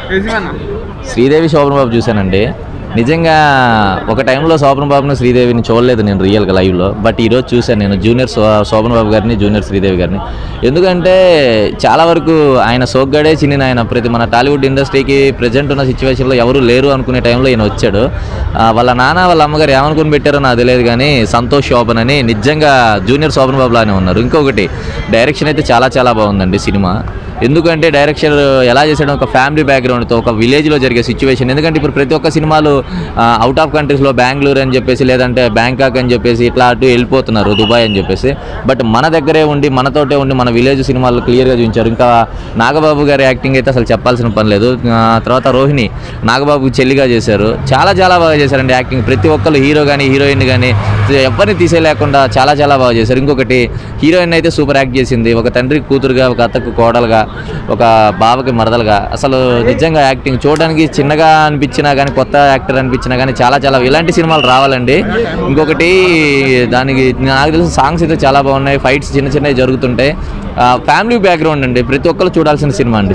శ్రీదేవి శోభన్ బాబు చూశానండి నిజంగా ఒక టైంలో శోభన్ బాబుని శ్రీదేవిని చూడలేదు నేను రియల్గా లైవ్లో బట్ ఈరోజు చూశాను నేను జూనియర్ శో శోభన్ బాబు గారిని జూనియర్ శ్రీదేవి గారిని ఎందుకంటే చాలా వరకు ఆయన సోగ్గాడే చిన్న ఆయన ప్రతి మన టాలీవుడ్ ఇండస్ట్రీకి ప్రజెంట్ ఉన్న సిచ్యువేషన్లో ఎవరు లేరు అనుకునే టైంలో ఈయన వచ్చాడు ఆ, వాళ్ళ నాన్న వాళ్ళ అమ్మగారు ఏమనుకుని పెట్టారో నాకు తెలియదు కానీ సంతోష్ శోభన్ అని నిజంగా జూనియర్ శోభన్ బాబు లానే ఉన్నారు ఇంకొకటి డైరెక్షన్ అయితే చాలా చాలా బాగుందండి సినిమా ఎందుకంటే డైరెక్షన్ ఎలా చేసాడు ఒక ఫ్యామిలీ బ్యాక్గ్రౌండ్తో ఒక విలేజ్లో జరిగే సిచ్యువేషన్ ఎందుకంటే ఇప్పుడు ప్రతి ఒక్క సినిమాలు అవుట్ ఆఫ్ కంట్రీస్లో బెంగళూరు అని చెప్పేసి లేదంటే బ్యాంకాక్ అని చెప్పేసి ఇట్లా అటు వెళ్ళిపోతున్నారు దుబాయ్ అని చెప్పేసి బట్ మన దగ్గరే ఉండి మనతోటే ఉండి మన విలేజ్ సినిమాలు క్లియర్గా చూపించారు ఇంకా నాగబాబు గారి యాక్టింగ్ అయితే అసలు చెప్పాల్సిన పని లేదు ఆ, తర్వాత రోహిణి నాగబాబు చెల్లిగా చేశారు చాలా చాలా బాగా చేశారండి యాక్టింగ్ ప్రతి ఒక్కరు హీరో కానీ హీరోయిన్ కానీ ఎవరిని తీసేయలేకుండా చాలా చాలా బాగా చేశారు ఇంకొకటి హీరోయిన్ అయితే సూపర్ యాక్ట్ చేసింది ఒక తండ్రికి కూతురుగా ఒక అత్తకు కోడలుగా ఒక బావకి మరదలుగా అసలు నిజంగా యాక్టింగ్ చూడడానికి చిన్నగా అనిపించినా కానీ కొత్త యాక్టర్ అనిపించినా కానీ చాలా చాలా ఇలాంటి సినిమాలు రావాలండి ఇంకొకటి దానికి నాకు తెలిసిన సాంగ్స్ అయితే చాలా బాగున్నాయి ఫైట్స్ చిన్న చిన్నవి జరుగుతుంటాయి ఫ్యామిలీ బ్యాక్గ్రౌండ్ అండి ప్రతి ఒక్కరు చూడాల్సిన సినిమా అండి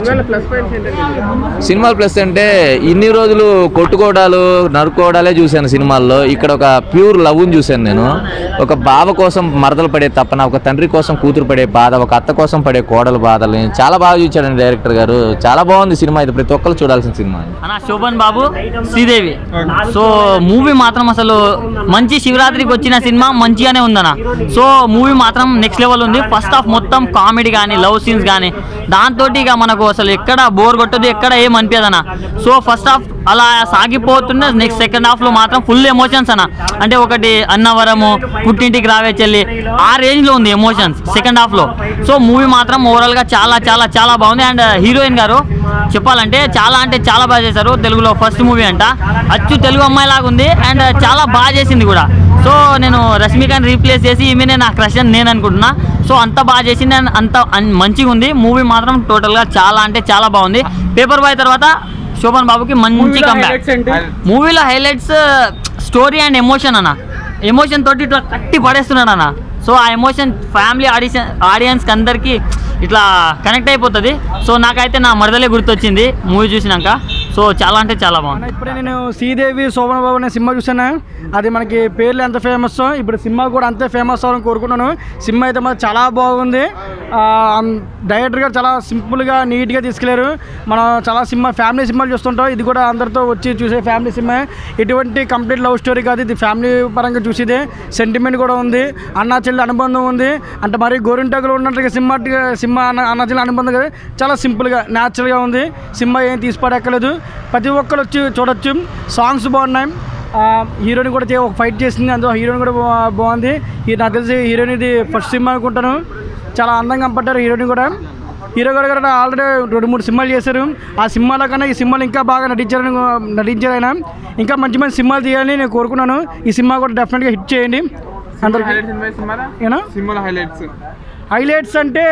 సినిమా ప్లస్ అంటే ఇన్ని రోజులు కొట్టుకోవడాలు నరుకోవడాలే చూశాను సినిమాల్లో ఇక్కడ ఒక ప్యూర్ లవ్ని చూశాను నేను ఒక బావ కోసం మరదలు పడే తప్పన ఒక తండ్రి కోసం కూతురు పడే బాధ ఒక అత్త కోసం పడే కోడల బాధల్ని చాలా బాగా చూచాడండి డైరెక్టర్ గారు చాలా బాగుంది సినిమా ఇది ప్రతి ఒక్కరు చూడాల్సిన సినిమా అండి అన్న శోభన్ బాబు శ్రీదేవి సో మూవీ మాత్రం అసలు మంచి శివరాత్రికి వచ్చిన సినిమా మంచిగానే ఉందన్న సో మూవీ మాత్రం నెక్స్ట్ లెవెల్ ఉంది ఫస్ట్ హాఫ్ మొత్తం కామెడీ కానీ లవ్ సీన్స్ కానీ దాంతో ఇక మనకు అసలు ఎక్కడ బోర్ కొట్టదు ఎక్కడ ఏం అనిపించదన్న సో ఫస్ట్ హాఫ్ అలా సాగిపోతున్న నెక్స్ట్ సెకండ్ హాఫ్ లో మాత్రం ఫుల్ ఎమోషన్స్ అన్న అంటే ఒకటి అన్నవరము పుట్టింటికి రావే చెల్లి ఆ రేంజ్ లో ఉంది ఎమోషన్స్ సెకండ్ హాఫ్ లో సో మూవీ మాత్రం ఓవరాల్ గా చాలా చాలా చాలా బాగుంది అండ్ హీరోయిన్ గారు చెప్పాలంటే చాలా అంటే చాలా బాగా చేశారు తెలుగులో ఫస్ట్ మూవీ అంట అచ్చు తెలుగు అమ్మాయి లాగా ఉంది అండ్ చాలా బాగా చేసింది కూడా సో నేను రష్మికని రీప్లేస్ చేసి ఈమెనే నా క్రష్ అని నేను అనుకుంటున్నా సో అంత బాగా చేసింది అండ్ అంత అన్- మంచిగా ఉంది మూవీ మాత్రం టోటల్గా చాలా అంటే చాలా బాగుంది పేపర్ బాయ్ తర్వాత శోభన్ బాబుకి మంచి కంబ్యాక్ మూవీలో హైలైట్స్ స్టోరీ అండ్ ఎమోషన్ అన్న ఎమోషన్ తోటి ఇట్లా కట్టి పడేస్తున్నాడు అన్న సో ఆ ఎమోషన్ ఫ్యామిలీ ఆడిషన్ ఆడియన్స్కి అందరికీ ఇట్లా కనెక్ట్ అయిపోతుంది సో నాకైతే నా మరదలే గుర్తొచ్చింది మూవీ చూసినాక సో చాలా అంటే చాలా బాగుంది ఇప్పుడే నేను శ్రీదేవి శోభన బాబు అనే సినిమా చూసాను అది మనకి పేర్లు ఎంత ఫేమస్ ఇప్పుడు సినిమా కూడా అంతే ఫేమస్ అవ్వాలని కోరుకుంటున్నాను సినిమా అయితే మాత్రం చాలా బాగుంది ఆ, అం- డైరెక్టర్ గారు చాలా సింపుల్గా నీట్గా తీసుకెళ్లారు మనం చాలా సినిమా ఫ్యామిలీ సినిమాలు చూస్తుంటాం ఇది కూడా అందరితో వచ్చి చూసే ఫ్యామిలీ సినిమా ఎటువంటి కంప్లీట్ లవ్ స్టోరీ కాదు ఇది ఫ్యామిలీ పరంగా చూసేదే సెంటిమెంట్ కూడా ఉంది అన్నా చెల్లి అనుబంధం ఉంది అంటే మరి గోరింటాకులు ఉన్నట్టుగా సినిమా సినిమా అన్న అన్న చెల్లి అనుబంధం కాదు చాలా సింపుల్గా న్యాచురల్గా ఉంది సినిమా ఏం తీసిపడక్కలేదు ప్రతి ఒక్కరు వచ్చి చూడొచ్చు సాంగ్స్ బాగున్నాయి ఆ, హీరోయిన్ కూడా చే- ఒక ఫైట్ చేసింది అందులో హీరోయిన్ కూడా బా- బాగుంది ఈ నాకు తెలిసి హీరోయిన్ ఇది ఫస్ట్ సినిమా అనుకుంటాను చాలా అందంగా కనపడ్డారు హీరోయిన్ కూడా హీరో గారు కూడా ఆల్రెడీ రెండు మూడు సినిమాలు చేశారు ఆ సినిమాల కన్నా ఈ సినిమాలు ఇంకా బాగా నటించారని నటించారు ఆయన ఇంకా మంచి మంచి సినిమాలు తీయాలని నేను కోరుకున్నాను ఈ సినిమా కూడా డెఫినెట్గా హిట్ చేయండి అందరికీ ఏనా సినిమాలో హైలైట్స్ హైలైట్స్ అంటే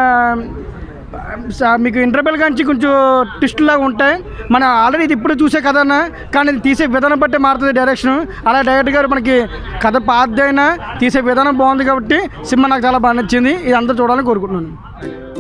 స- మీకు ఇంటర్వెల్ కాంచి కొంచెం ట్విస్ట్ లాగా ఉంటాయి మన ఆల్రెడీ ఇది ఇప్పుడు చూసే కథ అన్న కానీ ఇది తీసే విధానం బట్టి మారుతుంది డైరెక్షన్ అలా డైరెక్టర్ గారు మనకి కథ పాతదైనా తీసే విధానం బాగుంది కాబట్టి సినిమా నాకు చాలా బాగా నచ్చింది ఇది అందరూ చూడాలని కోరుకుంటున్నాను